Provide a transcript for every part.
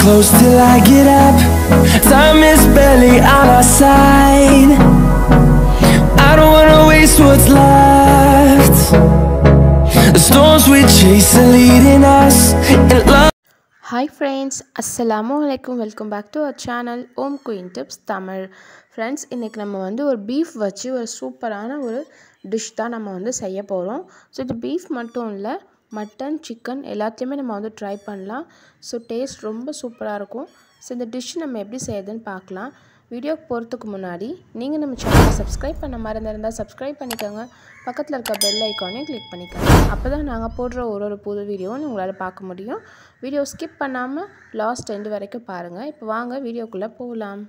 close till I get up. Time is barely on our side. I don't wanna waste what's left. The storms we chase are leading us, and love. Hi friends அஸ்ஸலாமு அலைக்கும் welcome back to our channel Om queen tips Tamil friends இன்றைக்கி நம்ம வந்து ஒரு beef வச்சு ஒரு சூப்பரான ஒரு டிஷ் தான் நம்ம வந்து செய்ய போகிறோம் ஸோ இது பீஃப் மட்டும் இல்லை மட்டன் சிக்கன் எல்லாத்துலேயுமே நம்ம வந்து ட்ரை பண்ணலாம் ஸோ டேஸ்ட் ரொம்ப சூப்பராக இருக்கும் ஸோ இந்த டிஷ் நம்ம எப்படி செய்யுதுன்னு பார்க்கலாம் வீடியோக்கு போகிறதுக்கு முன்னாடி நீங்கள் நம்ம சேனலை சப்ஸ்கிரைப் பண்ண மறந்துருந்தால் சப்ஸ்கிரைப் பண்ணிக்கோங்க பக்கத்தில் இருக்க பெல் ஐக்கானையும் கிளிக் பண்ணிக்கோங்க அப்போ தான் நாங்கள் போடுற ஒரு ஒரு புது வீடியோவும் உங்களால் பார்க்க முடியும் வீடியோ ஸ்கிப் பண்ணாமல் லாஸ்ட் எண்டு வரைக்கும் பாருங்கள் இப்போ வாங்க வீடியோக்குள்ளே போகலாம்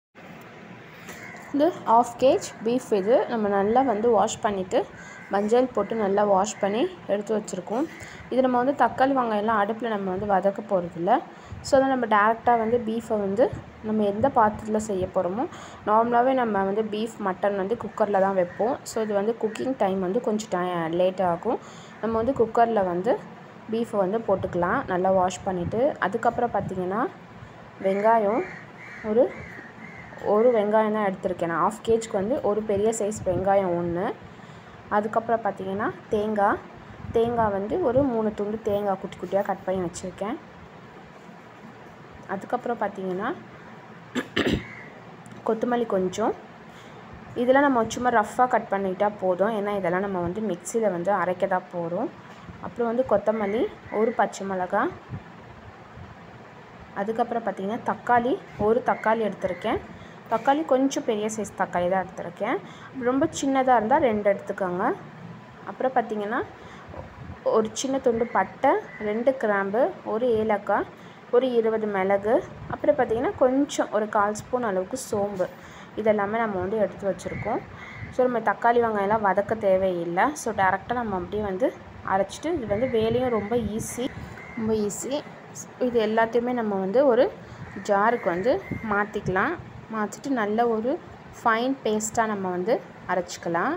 இது ஆஃப் கேஜ் பீஃப் இது நம்ம நல்லா வந்து வாஷ் பண்ணிவிட்டு மஞ்சள் போட்டு நல்லா வாஷ் பண்ணி எடுத்து வச்சுருக்கோம் இது நம்ம வந்து தக்காளி வெங்காயம்லாம் அடுப்பில் நம்ம வந்து வதக்க போகிறதில்ல ஸோ அதை நம்ம டேரெக்டாக வந்து பீஃபை வந்து நம்ம எந்த பாத்திரத்தில் செய்ய போகிறோமோ நார்மலாகவே நம்ம வந்து பீஃப் மட்டன் வந்து குக்கரில் தான் வைப்போம் ஸோ இது வந்து குக்கிங் டைம் வந்து கொஞ்சம் டை லேட் ஆகும் நம்ம வந்து குக்கரில் வந்து பீஃபை வந்து போட்டுக்கலாம் நல்லா வாஷ் பண்ணிவிட்டு அதுக்கப்புறம் பார்த்திங்கன்னா வெங்காயம் ஒரு ஒரு வெங்காயம் தான் எடுத்திருக்கேன் நான் ஆஃப் கேஜ்க்கு வந்து ஒரு பெரிய சைஸ் வெங்காயம் ஒன்று அதுக்கப்புறம் பார்த்திங்கன்னா தேங்காய் தேங்காய் வந்து ஒரு மூணு துண்டு தேங்காய் குட்டி குட்டியாக கட் பண்ணி வச்சுருக்கேன் அதுக்கப்புறம் பார்த்திங்கன்னா கொத்தமல்லி கொஞ்சம் இதெல்லாம் நம்ம சும்மா ரஃப்பாக கட் பண்ணிக்கிட்டால் போதும் ஏன்னா இதெல்லாம் நம்ம வந்து மிக்சியில் வந்து அரைக்க தான் போகிறோம் அப்புறம் வந்து கொத்தமல்லி ஒரு பச்சை மிளகாய் அதுக்கப்புறம் பார்த்திங்கன்னா தக்காளி ஒரு தக்காளி எடுத்திருக்கேன் தக்காளி கொஞ்சம் பெரிய சைஸ் தக்காளி தான் எடுத்திருக்கேன் ரொம்ப சின்னதாக இருந்தால் ரெண்டு எடுத்துக்கோங்க அப்புறம் பார்த்திங்கன்னா ஒரு சின்ன துண்டு பட்டை ரெண்டு கிராம்பு ஒரு ஏலக்காய் ஒரு இருபது மிளகு அப்புறம் பார்த்திங்கன்னா கொஞ்சம் ஒரு கால் ஸ்பூன் அளவுக்கு சோம்பு இதெல்லாமே நம்ம வந்து எடுத்து வச்சுருக்கோம் ஸோ நம்ம தக்காளி வெங்காயம்லாம் வதக்க தேவையில்லை ஸோ டேரெக்டாக நம்ம அப்படியே வந்து அரைச்சிட்டு இது வந்து வேலையும் ரொம்ப ஈஸி ரொம்ப ஈஸி இது எல்லாத்தையுமே நம்ம வந்து ஒரு ஜாருக்கு வந்து மாற்றிக்கலாம் மாற்றிட்டு நல்ல ஒரு ஃபைன் பேஸ்ட்டாக நம்ம வந்து அரைச்சிக்கலாம்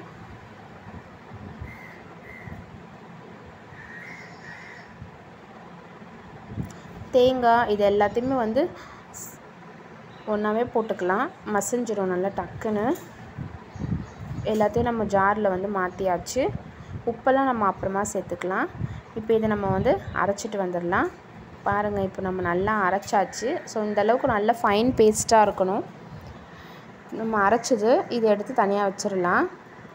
தேங்காய் இது எல்லாத்தையுமே வந்து ஒன்றாவே போட்டுக்கலாம் மசிஞ்சிரும் நல்லா டக்குன்னு எல்லாத்தையும் நம்ம ஜாரில் வந்து மாற்றியாச்சு உப்பெல்லாம் நம்ம அப்புறமா சேர்த்துக்கலாம் இப்போ இதை நம்ம வந்து அரைச்சிட்டு வந்துடலாம் பாருங்கள் இப்போ நம்ம நல்லா அரைச்சாச்சு ஸோ இந்த அளவுக்கு நல்ல ஃபைன் பேஸ்ட்டாக இருக்கணும் நம்ம அரைச்சது இதை எடுத்து தனியாக வச்சிடலாம்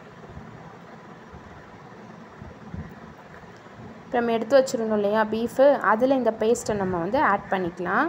இப்போ நம்ம எடுத்து வச்சுருந்தோம் இல்லையா பீஃபு அதில் இந்த பேஸ்ட்டை நம்ம வந்து ஆட் பண்ணிக்கலாம்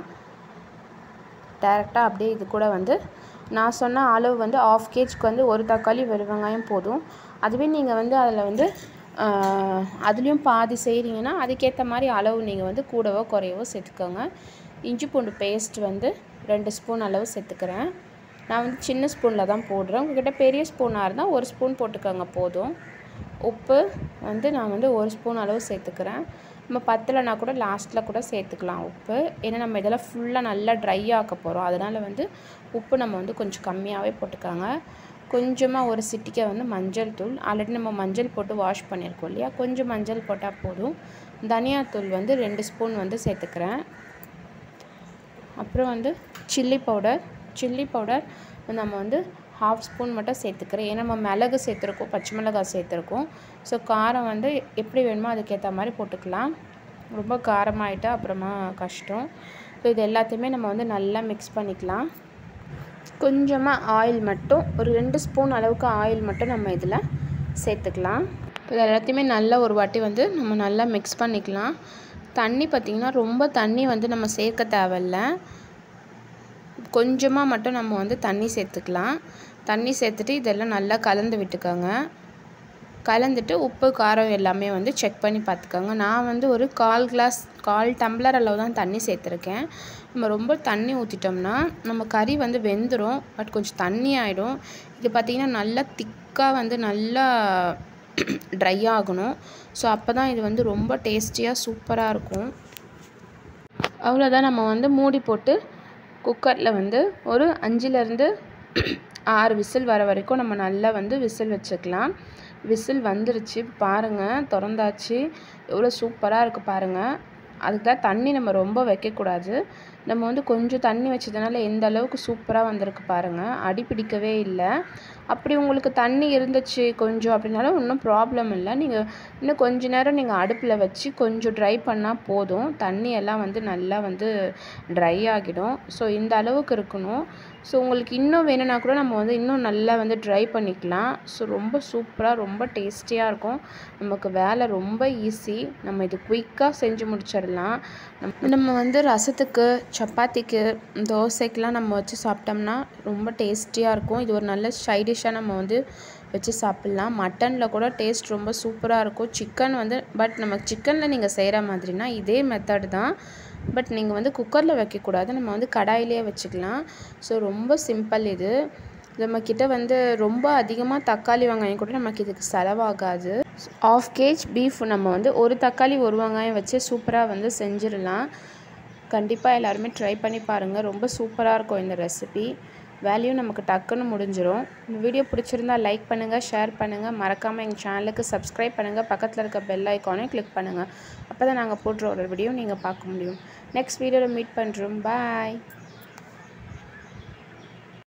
டேரெக்டாக அப்படியே இது கூட வந்து நான் சொன்ன அளவு வந்து ஆஃப் கேஜ்க்கு வந்து ஒரு தக்காளி வெறும் வெங்காயம் போதும் அதுவே நீங்கள் வந்து அதில் வந்து அதுலேயும் பாதி செய்கிறீங்கன்னா அதுக்கேற்ற மாதிரி அளவு நீங்கள் வந்து கூடவோ குறையவோ சேர்த்துக்கோங்க இஞ்சி பூண்டு பேஸ்ட் வந்து ரெண்டு ஸ்பூன் அளவு சேர்த்துக்கிறேன் நான் வந்து சின்ன ஸ்பூனில் தான் போடுறேன் உங்கள்கிட்ட பெரிய ஸ்பூனாக இருந்தால் ஒரு ஸ்பூன் போட்டுக்கோங்க போதும் உப்பு வந்து நான் வந்து ஒரு ஸ்பூன் அளவு சேர்த்துக்கிறேன் நம்ம பத்தலைனா கூட லாஸ்ட்டில் கூட சேர்த்துக்கலாம் உப்பு ஏன்னா நம்ம இதெல்லாம் ஃபுல்லாக நல்லா ட்ரை ஆக்க போகிறோம் அதனால் வந்து உப்பு நம்ம வந்து கொஞ்சம் கம்மியாகவே போட்டுக்காங்க கொஞ்சமாக ஒரு சிட்டிக்கை வந்து மஞ்சள் தூள் ஆல்ரெடி நம்ம மஞ்சள் போட்டு வாஷ் பண்ணியிருக்கோம் இல்லையா கொஞ்சம் மஞ்சள் போட்டால் போதும் தனியாத்தூள் வந்து ரெண்டு ஸ்பூன் வந்து சேர்த்துக்கிறேன் அப்புறம் வந்து சில்லி பவுடர் சில்லி பவுடர் நம்ம வந்து ஹாஃப் ஸ்பூன் மட்டும் சேர்த்துக்கிறேன் ஏன்னா நம்ம மிளகு சேர்த்துருக்கோம் பச்சை மிளகாய் சேர்த்துருக்கோம் ஸோ காரம் வந்து எப்படி வேணுமோ அதுக்கேற்ற மாதிரி போட்டுக்கலாம் ரொம்ப காரமாயிட்டா அப்புறமா கஷ்டம் ஸோ இது எல்லாத்தையுமே நம்ம வந்து நல்லா மிக்ஸ் பண்ணிக்கலாம் கொஞ்சமாக ஆயில் மட்டும் ஒரு ரெண்டு ஸ்பூன் அளவுக்கு ஆயில் மட்டும் நம்ம இதில் சேர்த்துக்கலாம் இப்போ இது எல்லாத்தையுமே நல்லா ஒரு வாட்டி வந்து நம்ம நல்லா மிக்ஸ் பண்ணிக்கலாம் தண்ணி பார்த்திங்கன்னா ரொம்ப தண்ணி வந்து நம்ம சேர்க்க தேவையில்ல கொஞ்சமாக மட்டும் நம்ம வந்து தண்ணி சேர்த்துக்கலாம் தண்ணி சேர்த்துட்டு இதெல்லாம் நல்லா கலந்து விட்டுக்கோங்க கலந்துட்டு உப்பு காரம் எல்லாமே வந்து செக் பண்ணி பார்த்துக்கோங்க நான் வந்து ஒரு கால் கிளாஸ் கால் டம்ளர் அளவு தான் தண்ணி சேர்த்துருக்கேன் நம்ம ரொம்ப தண்ணி ஊற்றிட்டோம்னா நம்ம கறி வந்து வெந்துடும் பட் கொஞ்சம் தண்ணி ஆகிடும் இது பார்த்திங்கன்னா நல்லா திக்காக வந்து நல்லா ட்ரை ஆகணும் ஸோ அப்போ தான் இது வந்து ரொம்ப டேஸ்டியாக சூப்பராக இருக்கும் அவ்வளோதான் நம்ம வந்து மூடி போட்டு குக்கரில் வந்து ஒரு அஞ்சுலேருந்து ஆறு விசில் வர வரைக்கும் நம்ம நல்லா வந்து விசில் வச்சுக்கலாம் விசில் வந்துருச்சு பாருங்கள் திறந்தாச்சு எவ்வளோ சூப்பராக இருக்குது பாருங்கள் அதுக்கு தான் தண்ணி நம்ம ரொம்ப வைக்கக்கூடாது நம்ம வந்து கொஞ்சம் தண்ணி வச்சதுனால எந்த அளவுக்கு சூப்பராக வந்திருக்கு பாருங்கள் அடி பிடிக்கவே இல்லை அப்படி உங்களுக்கு தண்ணி இருந்துச்சு கொஞ்சம் அப்படின்னாலும் ஒன்றும் ப்ராப்ளம் இல்லை நீங்கள் இன்னும் கொஞ்ச நேரம் நீங்கள் அடுப்பில் வச்சு கொஞ்சம் ட்ரை பண்ணால் போதும் தண்ணி எல்லாம் வந்து நல்லா வந்து ட்ரை ஆகிடும் ஸோ இந்த அளவுக்கு இருக்கணும் ஸோ உங்களுக்கு இன்னும் வேணும்னா கூட நம்ம வந்து இன்னும் நல்லா வந்து ட்ரை பண்ணிக்கலாம் ஸோ ரொம்ப சூப்பராக ரொம்ப டேஸ்டியாக இருக்கும் நமக்கு வேலை ரொம்ப ஈஸி நம்ம இது குயிக்காக செஞ்சு முடிச்சிடலாம் நம்ம நம்ம வந்து ரசத்துக்கு சப்பாத்திக்கு தோசைக்கெலாம் நம்ம வச்சு சாப்பிட்டோம்னா ரொம்ப டேஸ்டியாக இருக்கும் இது ஒரு நல்ல சைடிஷ்ஷாக நம்ம வந்து வச்சு சாப்பிட்லாம் மட்டனில் கூட டேஸ்ட் ரொம்ப சூப்பராக இருக்கும் சிக்கன் வந்து பட் நம்ம சிக்கனில் நீங்கள் செய்கிற மாதிரினா இதே மெத்தட் தான் பட் நீங்கள் வந்து குக்கரில் வைக்கக்கூடாது நம்ம வந்து கடாயிலே வச்சுக்கலாம் ஸோ ரொம்ப சிம்பிள் இது நம்மக்கிட்ட வந்து ரொம்ப அதிகமாக தக்காளி வெங்காயம் கூட நமக்கு இதுக்கு செலவாகாது ஆஃப் கேஜ் பீஃப் நம்ம வந்து ஒரு தக்காளி ஒரு வெங்காயம் வச்சு சூப்பராக வந்து செஞ்சிடலாம் கண்டிப்பாக எல்லாருமே ட்ரை பண்ணி பாருங்கள் ரொம்ப சூப்பராக இருக்கும் இந்த ரெசிபி வேல்யூ நமக்கு டக்குன்னு முடிஞ்சிடும் இந்த வீடியோ பிடிச்சிருந்தா லைக் பண்ணுங்கள் ஷேர் பண்ணுங்கள் மறக்காமல் எங்கள் சேனலுக்கு சப்ஸ்கிரைப் பண்ணுங்கள் பக்கத்தில் இருக்க பெல் ஐக்கானையும் கிளிக் பண்ணுங்கள் அப்போ தான் நாங்கள் போடுற ஒரு வீடியோ நீங்கள் பார்க்க முடியும் நெக்ஸ்ட் வீடியோவில் மீட் பண்ணுறோம் பாய்